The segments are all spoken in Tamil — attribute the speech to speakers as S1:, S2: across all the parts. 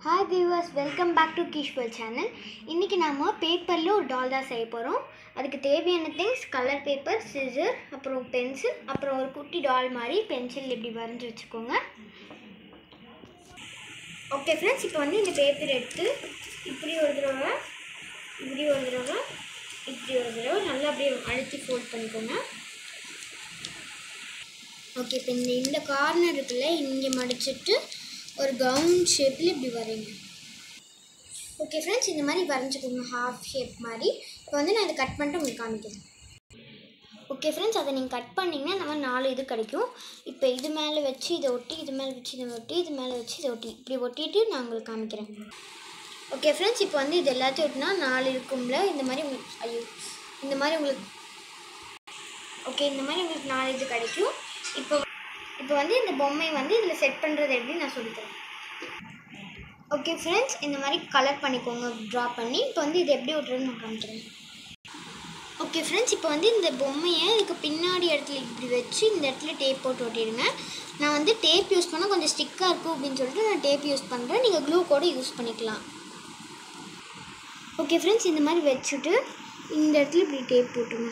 S1: hi viewers welcome back to கிஷ்வல் சேனல் இன்றைக்கி நம்ம பேப்பரில் ஒரு டால் தான் செய்ய போகிறோம் அதுக்கு தேவையான திங்ஸ் கலர் பேப்பர் சிசர் அப்புறம் பென்சில் அப்புறம் ஒரு குட்டி டால் மாதிரி பென்சில் இப்படி வரைஞ்சி வச்சுக்கோங்க ஓகே ஃப்ரெண்ட்ஸ் இப்போ வந்து இந்த பேப்பர் எடுத்து இப்படி ஒரு தடவை இப்படி ஒரு தடவை இப்படி ஒரு தடவை நல்லா அப்படியே அழுத்தி ஃபோல்ட் பண்ணிக்கோங்க ஓகே இப்போ இந்த இந்த கார்னர் இருக்குல்ல இங்கே மடிச்சிட்டு ஒரு கவுன் ஷேப்பில் இப்படி வரைங்க ஓகே ஃப்ரெண்ட்ஸ் இந்த மாதிரி வரைஞ்சிக்கோங்க ஹாஃப் ஷேப் மாதிரி இப்போ வந்து நான் இதை கட் பண்ணிட்டு உங்களுக்கு காமிக்கிறேன் ஓகே ஃப்ரெண்ட்ஸ் அதை நீங்கள் கட் பண்ணிங்கன்னா இந்த மாதிரி நாலு இது கிடைக்கும் இப்போ இது மேலே வச்சு இதை ஒட்டி இது மேலே வச்சு இதை ஒட்டி இது மேலே வச்சு இதை ஒட்டி இப்படி ஒட்டிட்டு நான் உங்களுக்கு காமிக்கிறேன் ஓகே ஃப்ரெண்ட்ஸ் இப்போ வந்து இது எல்லாத்தையும் ஒட்டினா நாலு இருக்கும்ல இந்த மாதிரி உங்களுக்கு ஐயோ இந்த மாதிரி உங்களுக்கு ஓகே இந்த மாதிரி உங்களுக்கு நாலு இது கிடைக்கும் இப்போ இப்போ வந்து இந்த பொம்மை வந்து இதில் செட் பண்ணுறது எப்படி நான் சொல்லித்தரேன் ஓகே ஃப்ரெண்ட்ஸ் இந்த மாதிரி கலர் பண்ணிக்கோங்க ட்ரா பண்ணி இப்போ வந்து இது எப்படி விட்றதுன்னு நான் காமிக்கிறேன் ஓகே ஃப்ரெண்ட்ஸ் இப்போ வந்து இந்த பொம்மையை இதுக்கு பின்னாடி இடத்துல இப்படி வச்சு இந்த இடத்துல டேப் போட்டு ஒட்டிடுங்க நான் வந்து டேப் யூஸ் பண்ணால் கொஞ்சம் ஸ்டிக்காக இருக்கும் அப்படின்னு சொல்லிட்டு நான் டேப் யூஸ் பண்ணுறேன் நீங்கள் க்ளூ கூட யூஸ் பண்ணிக்கலாம் ஓகே ஃப்ரெண்ட்ஸ் இந்த மாதிரி வச்சுட்டு இந்த இடத்துல இப்படி டேப் போட்டுருங்க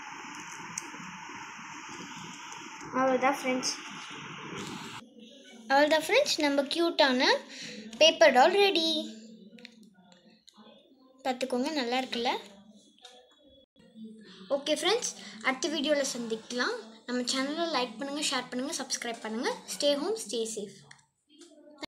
S1: அவ்வளோதான் ஃப்ரெண்ட்ஸ் அவ்வளோதான் ஃப்ரெண்ட்ஸ் நம்ம க்யூட்டான பேப்பர் டால் ரெடி பார்த்துக்கோங்க நல்லா இருக்குல்ல ஓகே ஃப்ரெண்ட்ஸ் அடுத்த வீடியோவில் சந்திக்கலாம் நம்ம சேனலை லைக் பண்ணுங்கள் ஷேர் பண்ணுங்கள் சப்ஸ்கிரைப் பண்ணுங்கள் ஸ்டே ஹோம் ஸ்டே சேஃப்